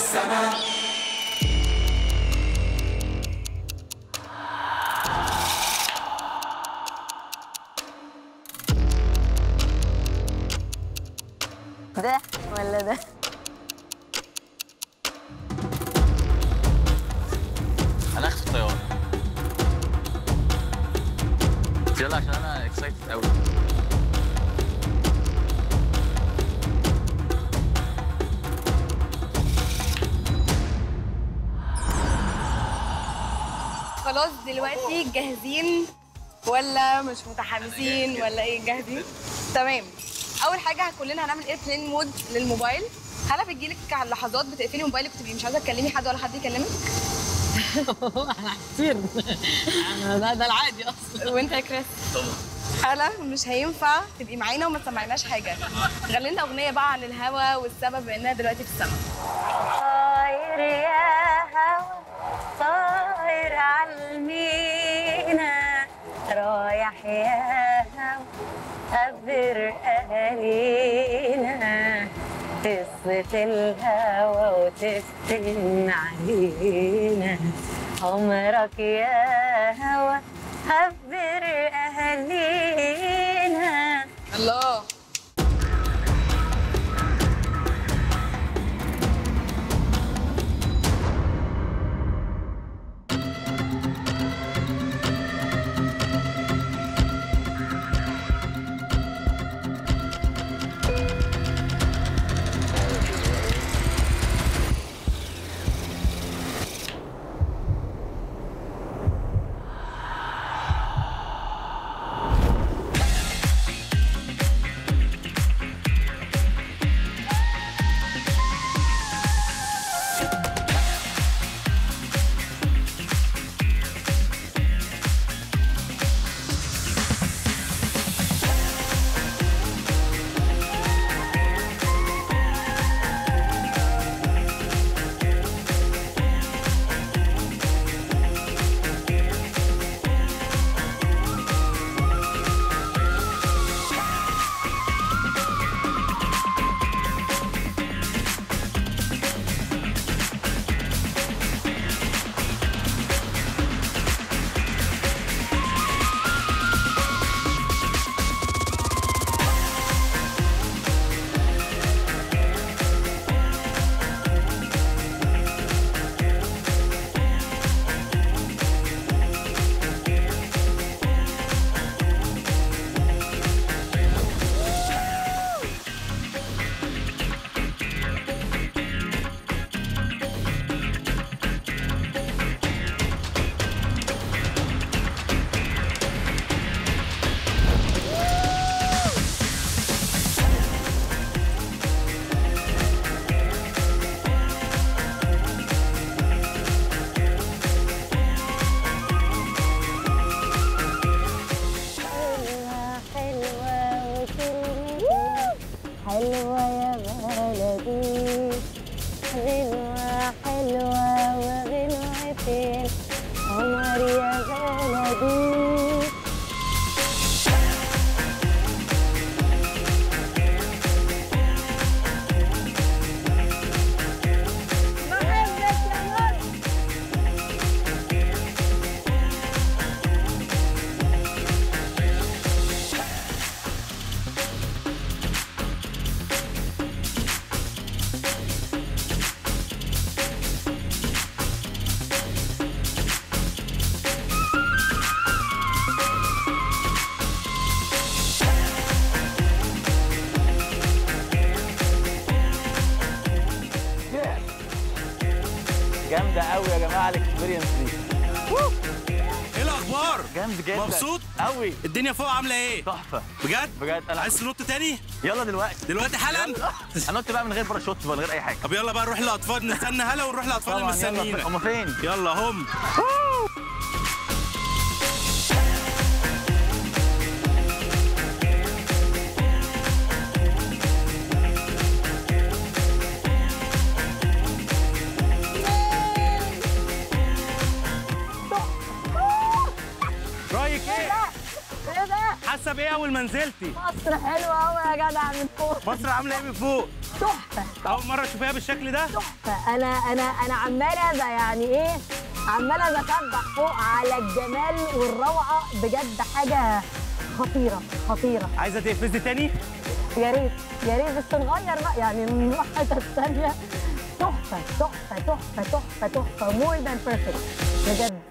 السماء ده ولا ده انا اخد الطياره يلا عشان انا اكسايتد قوي خلاص دلوقتي جاهزين ولا مش متحمسين ولا ايه جاهزين تمام اول حاجه كلنا هنعمل ايربلين مود للموبايل هل بتجيلك لحظات بتقفلي موبايلك وتبقي مش عايزه تكلمي حد ولا حد يكلمك كتير ده ده العادي اصلا وانت يا كريس طبعا حالة مش هينفع تبقي معانا وما تسمعناش حاجه غني لنا اغنيه بقى عن الهوا والسبب انها دلوقتي في السما طاير يا هوا طاير عالمينا رايح يا هوا خبر أهالينا قصة الهوى وتفتن علينا عمرك يا هوا خبر أهالينا الله حلوة حلوة وكلمتنا حلوة يا بلدي غنوة حلوة وغنوتين عمر يا بلدي بحبك يا مصر جامده قوي يا جماعه الاكسبيرينس دي ايه الاخبار جامد جدا مبسوط قوي الدنيا فوق عامله ايه تحفه بجد بجد انا عايز تنط تاني يلا دلوقتي دلوقتي حالا هنط بقى من غير باراشوت من غير اي حاجه طب يلا بقى نروح للاطفال نستنى هلا ونروح للاطفال طبعا يلا المستنيين هم فين يلا هم رايك ايه ايه ده؟ حاسه بايه اول ما نزلتي مصر حلوة أوي يا جدع من فوق مصر عامله ايه من فوق تحفه اول مره اشوفها بالشكل ده تحفه انا انا انا عماله ب- يعني ايه عماله بسبح فوق على الجمال والروعه بجد حاجه خطيره خطيره عايزه تقفزي تاني يا ريت يا ريت بس نغير بقى يعني نروح حته ثانيه تحفه تحفه تحفه تحفه تحفه مور ذان بيرفكت بجد